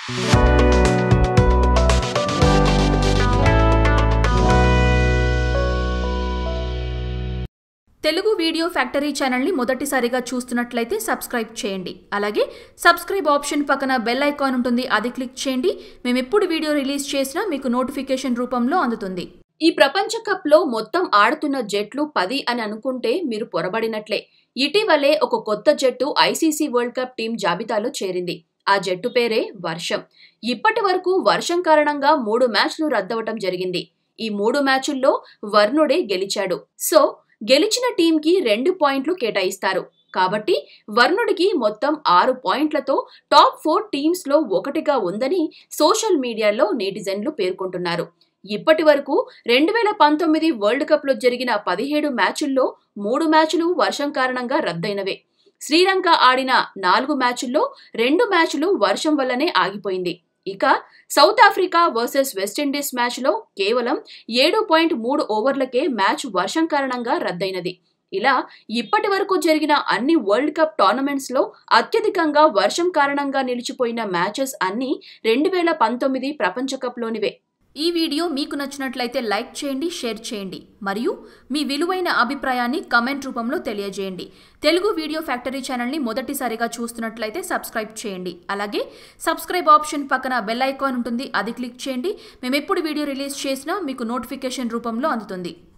Telugu video factory ఛానల్ని మొదటిసారిగా చూస్తున్నట్లయితే సబ్స్క్రైబ్ చేయండి అలాగే సబ్స్క్రైబ్ ఆప్షన్ పక్కన బెల్ ఐకాన్ ఉంటుంది అది క్లిక్ చేయండి మేము ఎప్పుడు వీడియో రిలీజ్ చేసినా మీకు నోటిఫికేషన్ రూపంలో అందుతుంది ఈ ప్రపంచ కప్లో మొత్తం ఆడుతున్న జట్లు పది అని అనుకుంటే మీరు పొరబడినట్లే ఇటీవలే ఒక కొత్త జట్టు ఐసీసీ వరల్డ్ కప్ టీం జాబితాలో చేరింది ఆ జట్టు పేరే వర్షం ఇప్పటి వరకు వర్షం కారణంగా మూడు మ్యాచ్లు రద్దవటం జరిగింది ఈ మూడు మ్యాచుల్లో వర్ణుడే గెలిచాడు సో గెలిచిన టీంకి రెండు పాయింట్లు కేటాయిస్తారు కాబట్టి వర్ణుడికి మొత్తం ఆరు పాయింట్లతో టాప్ ఫోర్ టీమ్స్లో ఒకటిగా ఉందని సోషల్ మీడియాలో నెటిజన్లు పేర్కొంటున్నారు ఇప్పటి వరకు రెండు వేల పంతొమ్మిది వరల్డ్ కప్లో జరిగిన పదిహేడు మ్యాచుల్లో మూడు మ్యాచులు వర్షం కారణంగా రద్దయినవే శ్రీలంక ఆడిన నాలుగు మ్యాచుల్లో రెండు మ్యాచులు వర్షం వల్లనే ఆగిపోయింది ఇక సౌత్ ఆఫ్రికా వర్సెస్ వెస్టిండీస్ మ్యాచ్లో కేవలం ఏడు పాయింట్ మూడు ఓవర్లకే మ్యాచ్ వర్షం కారణంగా రద్దయినది ఇలా ఇప్పటి వరకు జరిగిన అన్ని వరల్డ్ కప్ టోర్నమెంట్స్ లో అత్యధికంగా వర్షం కారణంగా నిలిచిపోయిన మ్యాచెస్ అన్ని రెండు వేల పంతొమ్మిది ప్రపంచ కప్లోనివే ఈ వీడియో మీకు నచ్చినట్లయితే లైక్ చేయండి షేర్ చేయండి మరియు మీ విలువైన అభిప్రాయాన్ని కమెంట్ రూపంలో తెలియజేయండి తెలుగు వీడియో ఫ్యాక్టరీ ఛానల్ని మొదటిసారిగా చూస్తున్నట్లయితే సబ్స్క్రైబ్ చేయండి అలాగే సబ్స్క్రైబ్ ఆప్షన్ పక్కన బెల్ ఐకాన్ ఉంటుంది అది క్లిక్ చేయండి మేము ఎప్పుడు వీడియో రిలీజ్ చేసినా మీకు నోటిఫికేషన్ రూపంలో అందుతుంది